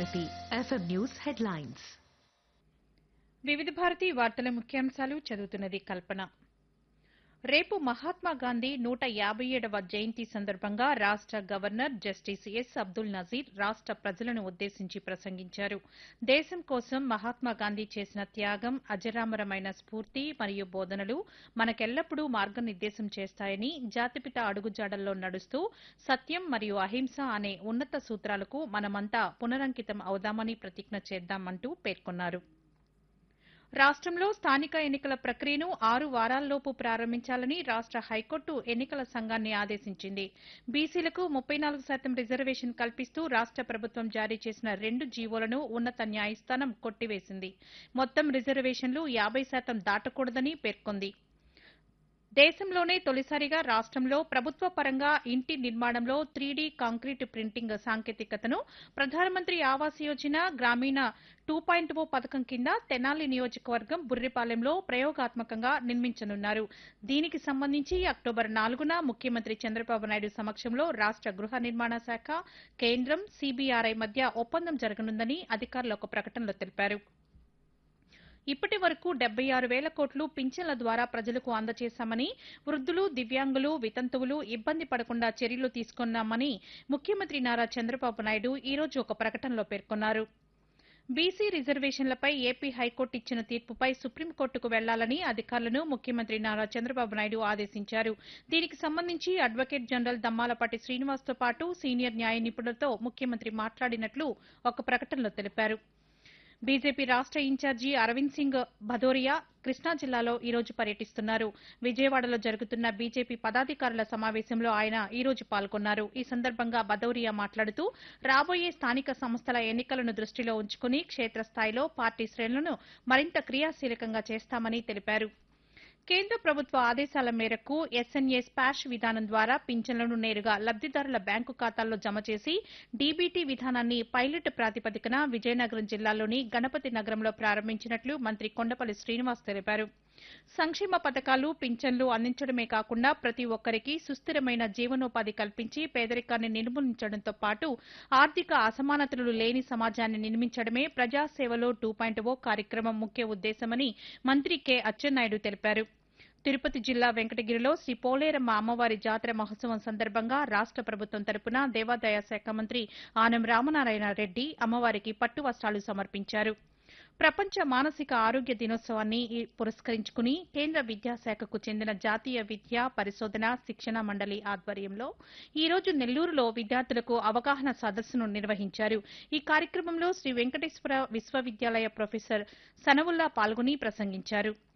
Bharati FM news headlines వివిధ భారతి వార్తల ముఖ్యాంశాలు చదువుతున్నది కల్పన రేపు మహాత్మా గాంధీ నూట యాభై ఏడవ జయంతి సందర్భంగా రాష్ట governor justice S Abdul Nazeer రాష్ట ప్రజలను ఉద్దేశించి ప్రసంగించారు దేశం కోసం మహాత్మా గాంధీ చేసిన త్యాగం అజరామరమైన స్ఫూర్తి మరియు బోధనలు మనకెల్లప్పుడూ మార్గనిర్దేశం చేస్తాయని జాతిపిత అడుగుజాడల్లో నడుస్తూ సత్యం మరియు అహింస అనే ఉన్నత సూత్రాలకు మనమంతా పునరంకితం అవుదామని ప్రతిజ్ఞ చేద్దామంటూ పేర్కొన్నారు రాష్ట్రంలో స్థానిక ఎన్నికల ప్రక్రియను ఆరు వారాల్లోపు ప్రారంభించాలని రాష్ట హైకోర్టు ఎన్నికల సంఘాన్ని ఆదేశించింది బీసీలకు ముప్పై నాలుగు శాతం రిజర్వేషన్ కల్పిస్తూ రాష్ట ప్రభుత్వం జారీ చేసిన రెండు జీవోలను ఉన్నత న్యాయస్థానం కొట్టివేసింది మొత్తం రిజర్వేషన్లు యాబై శాతం దాటకూడదని పేర్కొంది దేశంలోనే తొలిసారిగా రాష్ట్రంలో ప్రభుత్వ పరంగా ఇంటి నిర్మాణంలో త్రీడీ కాంక్రీట్ ప్రింటింగ్ సాంకేతికతను ప్రధానమంత్రి ఆవాస్ యోజన గ్రామీణ టూ పాయింట్ ఓ పథకం కింద తెనాలి నియోజకవర్గం బుర్రిపాలెంలో ప్రయోగాత్మకంగా నిర్మించనున్నారు దీనికి సంబంధించి అక్టోబర్ నాలుగున ముఖ్యమంత్రి చంద్రబాబు నాయుడు సమక్షంలో రాష్ట గృహ నిర్మాణ శాఖ కేంద్రం సీబీఆర్ఐ మధ్య ఒప్పందం జరగనుందని అధికారులు ఒక ప్రకటనలో తెలిపారు ఇప్పటి వరకు డెబ్బై ఆరు వేల కోట్లు పింఛన్ల ద్వారా ప్రజలకు అందజేశామని వృద్ధులు దివ్యాంగులు వితంతువులు ఇబ్బంది పడకుండా చర్యలు తీసుకున్నామని ముఖ్యమంత్రి నారా చంద్రబాబు నాయుడు ఈ రోజు ఒక ప్రకటనలో పేర్కొన్నారు బీసీ రిజర్వేషన్లపై ఏపీ హైకోర్టు ఇచ్చిన తీర్పుపై సుప్రీంకోర్టుకు వెళ్లాలని అధికారులను ముఖ్యమంత్రి నారా చంద్రబాబు నాయుడు ఆదేశించారు దీనికి సంబంధించి అడ్వకేట్ జనరల్ దమ్మాలపాటి శ్రీనివాస్తో పాటు సీనియర్ న్యాయ నిపుణులతో ముఖ్యమంత్రి మాట్లాడినట్లు ఒక ప్రకటనలో తెలిపారు బీజేపీ రాష్ట ఇన్ఛార్జి అరవింద్ సింగ్ భదోరియా కృష్ణా జిల్లాలో ఈ రోజు పర్యటిస్తున్నారు విజయవాడలో జరుగుతున్న బీజేపీ పదాధికారుల సమావేశంలో ఆయన ఈ రోజు పాల్గొన్నారు ఈ సందర్భంగా భదౌరియా మాట్లాడుతూ రాబోయే స్థానిక సంస్థల ఎన్నికలను దృష్టిలో ఉంచుకుని క్షేత్రస్థాయిలో పార్టీ శ్రేణులను మరింత క్రియాశీలకంగా చేస్తామని తెలిపారు కేంద్ర ప్రభుత్వ ఆదేశాల మేరకు ఎస్ఎన్ఏ స్పాష్ విధానం ద్వారా పింఛన్లను నేరుగా లబ్దిదారుల బ్యాంకు ఖాతాల్లో జమ చేసి డీబీటీ విధానాన్ని పైలట్ ప్రాతిపదికన విజయనగరం జిల్లాలోని గణపతి నగరంలో ప్రారంభించినట్లు మంత్రి కొండపల్లి శ్రీనివాస్ తెలిపారు సంక్షేమ పథకాలు పింఛన్లు అందించడమే కాకుండా ప్రతి ఒక్కరికి సుస్థిరమైన జీవనోపాధి కల్పించి పేదరికాన్ని నిర్మూలించడంతో పాటు ఆర్థిక అసమానతలు లేని సమాజాన్ని నిర్మించడమే ప్రజాసేవలో టూ పాయింట్ ఓ కార్యక్రమం ముఖ్య ఉద్దేశమని మంత్రి కె అచ్చెన్నాయుడు తెలిపారు తిరుపతి జిల్లా వెంకటగిరిలో శ్రీ పోలేరమ్మ అమ్మవారి జాతర మహోత్సవం సందర్భంగా రాష్ట ప్రభుత్వం తరపున దేవాదాయ శాఖ మంత్రి ఆనం రామనారాయణ రెడ్డి అమ్మవారికి పట్టు వస్త్రాలు సమర్పించారు ప్రపంచ మానసిక ఆరోగ్య దినోత్సవాన్ని ఈ పురస్కరించుకుని కేంద్ర విద్యాశాఖకు చెందిన జాతీయ విద్యా పరిశోధన శిక్షణ మండలి ఆధ్వర్యంలో ఈ రోజు నెల్లూరులో విద్యార్థులకు అవగాహన సదస్సును నిర్వహించారు ఈ కార్యక్రమంలో శ్రీ వెంకటేశ్వర విశ్వవిద్యాలయ ప్రొఫెసర్ సనవుల్లా పాల్గొని ప్రసంగించారు